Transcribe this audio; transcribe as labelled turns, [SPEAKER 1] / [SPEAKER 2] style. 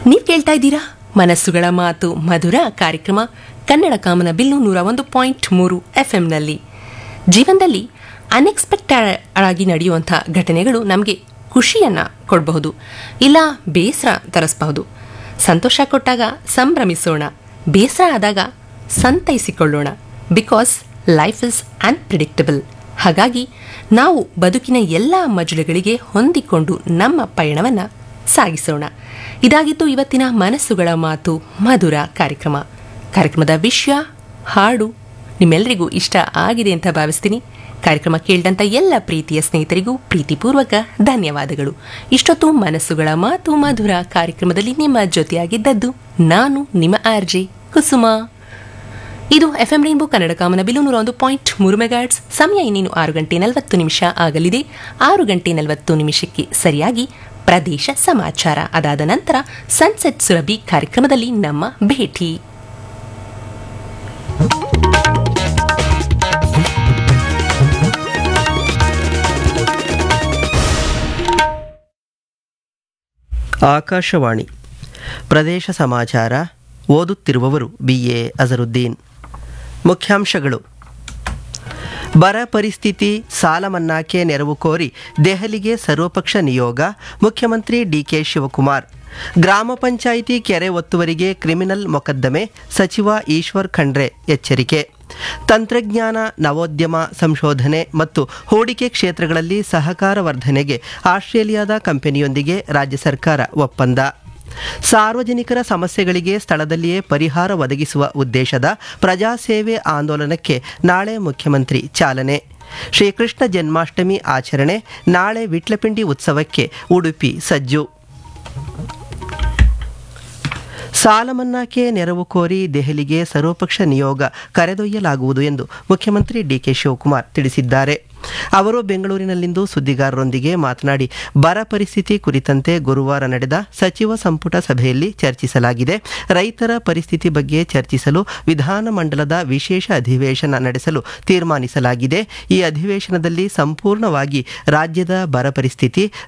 [SPEAKER 1] ನೀವು ಕೇಳ್ತಾ ಇದ್ದೀರಾ ಮನಸ್ಸುಗಳ ಮಾತು ಮಧುರ ಕಾರ್ಯಕ್ರಮ ಕನ್ನಡ ಕಾಮನ ಬಿಲ್ಲು ನೂರ ಒಂದು ಪಾಯಿಂಟ್ ಮೂರು ಎಫ್ ಎಂನಲ್ಲಿ ಜೀವನದಲ್ಲಿ ಅನ್ಎಕ್ಸ್ಪೆಕ್ಟೆಡ್ ಆಗಿ ನಡೆಯುವಂಥ ಘಟನೆಗಳು ನಮಗೆ ಖುಷಿಯನ್ನು ಕೊಡಬಹುದು ಇಲ್ಲ ಬೇಸರ ತರಿಸಬಹುದು ಸಂತೋಷ ಕೊಟ್ಟಾಗ ಸಂಭ್ರಮಿಸೋಣ ಬೇಸರ ಆದಾಗ ಸಂತೈಸಿಕೊಳ್ಳೋಣ ಬಿಕಾಸ್ ಲೈಫ್ ಇಸ್ ಅನ್ಪ್ರಿಡಿಕ್ಟಬಲ್ ಹಾಗಾಗಿ ನಾವು ಬದುಕಿನ ಎಲ್ಲ ಮಜಲುಗಳಿಗೆ ಹೊಂದಿಕೊಂಡು ನಮ್ಮ ಪಯಣವನ್ನು ಸಾಗಿಸೋಣ ಇದಾಗಿತ್ತು ಇವತ್ತಿನ ಮನಸ್ಸುಗಳ ಮಾತು ಮಧುರ ಕಾರ್ಯಕ್ರಮ ಕಾರ್ಯಕ್ರಮದ ವಿಷಯ ಹಾಡು ನಿಮ್ಮೆಲ್ಲರಿಗೂ ಇಷ್ಟ ಆಗಿದೆ ಅಂತ ಭಾವಿಸ್ತೀನಿ ಕಾರ್ಯಕ್ರಮ ಕೇಳಿದಂಥ ಎಲ್ಲ ಪ್ರೀತಿಯ ಸ್ನೇಹಿತರಿಗೂ ಪ್ರೀತಿಪೂರ್ವಕ ಧನ್ಯವಾದಗಳು ಇಷ್ಟೊತ್ತು ಮನಸ್ಸುಗಳ ಮಾತು ಮಧುರ ಕಾರ್ಯಕ್ರಮದಲ್ಲಿ ನಿಮ್ಮ ಜೊತೆಯಾಗಿದ್ದದ್ದು ನಾನು ನಿಮ್ಮ ಆರ್ಜೆ ಕುಸುಮ ಇದು ಎಫ್ ಎಂ ರೈನ್ಬೋ ಕನ್ನಡ ಕಾಮನ ಬಿಲು ನೂರ ಒಂದು ಪಾಯಿಂಟ್ ಮೂರು ಮೆಗಾಟ್ಸ್ ಸಮಯ ಇನ್ನೇನು ಆರು ಗಂಟೆ ನಲವತ್ತು ನಿಮಿಷ ಆಗಲಿದೆ ಆರು ಗಂಟೆ ನಲವತ್ತು ನಿಮಿಷಕ್ಕೆ ಸರಿಯಾಗಿ ಪ್ರದೇಶ ಸಮಾಚಾರ ಅದಾದ ನಂತರ ಸನ್ಸೆಟ್ ಸುರಭಿ ಕಾರ್ಯಕ್ರಮದಲ್ಲಿ ನಮ್ಮ ಭೇಟಿ
[SPEAKER 2] ಆಕಾಶವಾಣಿ ಪ್ರದೇಶ ಸಮಾಚಾರ ಓದುತ್ತಿರುವವರು ಬಿ ಎ ಅಜರುದ್ದೀನ್ ಮುಖ್ಯಾಂಶಗಳು ಬರ ಪರಿಸ್ಥಿತಿ ಸಾಲ ಮನ್ನಾಕ್ಕೆ ನೆರವು ಕೋರಿ ದೆಹಲಿಗೆ ಸರ್ವಪಕ್ಷ ನಿಯೋಗ ಮುಖ್ಯಮಂತ್ರಿ ಡಿಕೆ ಶಿವಕುಮಾರ್ ಗ್ರಾಮ ಪಂಚಾಯಿತಿ ಕೆರೆ ಒತ್ತುವರಿಗೆ ಕ್ರಿಮಿನಲ್ ಮೊಕದ್ದಮೆ ಸಚಿವ ಈಶ್ವರ್ ಖಂಡ್ರೆ ಎಚ್ಚರಿಕೆ ತಂತ್ರಜ್ಞಾನ ನವೋದ್ಯಮ ಸಂಶೋಧನೆ ಮತ್ತು ಹೂಡಿಕೆ ಕ್ಷೇತ್ರಗಳಲ್ಲಿ ಸಹಕಾರ ವರ್ಧನೆಗೆ ಆಸ್ಟ್ರೇಲಿಯಾದ ಕಂಪನಿಯೊಂದಿಗೆ ರಾಜ್ಯ ಸರ್ಕಾರ ಒಪ್ಪಂದ ಸಾರ್ವಜನಿಕರ ಸಮಸ್ಯೆಗಳಿಗೆ ಸ್ಥಳದಲ್ಲಿಯೇ ಪರಿಹಾರ ಒದಗಿಸುವ ಉದ್ದೇಶದ ಪ್ರಜಾಸೇವೆ ಆಂದೋಲನಕ್ಕೆ ನಾಳೆ ಮುಖ್ಯಮಂತ್ರಿ ಚಾಲನೆ ಶ್ರೀಕೃಷ್ಣ ಜನ್ಮಾಷ್ಟಮಿ ಆಚರಣೆ ನಾಳೆ ವಿಟ್ಲಪಿಂಡಿ ಉತ್ಸವಕ್ಕೆ ಉಡುಪಿ ಸಜ್ಜು ಸಾಲ ಮನ್ನಾಕ್ಕೆ ನೆರವು ಕೋರಿ ದೆಹಲಿಗೆ ಸರ್ವಪಕ್ಷ ನಿಯೋಗ ಕರೆದೊಯ್ಯಲಾಗುವುದು ಎಂದು ಮುಖ್ಯಮಂತ್ರಿ ಡಿಕೆ ಶಿವಕುಮಾರ್ ತಿಳಿಸಿದ್ದಾರೆ ಅವರು ಬೆಂಗಳೂರಿನಲ್ಲಿಂದು ಸುದ್ದಿಗಾರರೊಂದಿಗೆ ಮಾತನಾಡಿ ಬರ ಪರಿಸ್ಥಿತಿ ಕುರಿತಂತೆ ಗುರುವಾರ ನಡೆದ ಸಚಿವ ಸಂಪುಟ ಸಭೆಯಲ್ಲಿ ಚರ್ಚಿಸಲಾಗಿದೆ ರೈತರ ಪರಿಸ್ಥಿತಿ ಬಗ್ಗೆ ಚರ್ಚಿಸಲು ವಿಧಾನಮಂಡಲದ ವಿಶೇಷ ಅಧಿವೇಶನ ನಡೆಸಲು ತೀರ್ಮಾನಿಸಲಾಗಿದೆ ಈ ಅಧಿವೇಶನದಲ್ಲಿ ಸಂಪೂರ್ಣವಾಗಿ ರಾಜ್ಯದ ಬರ ಪರಿಸ್ಥಿತಿ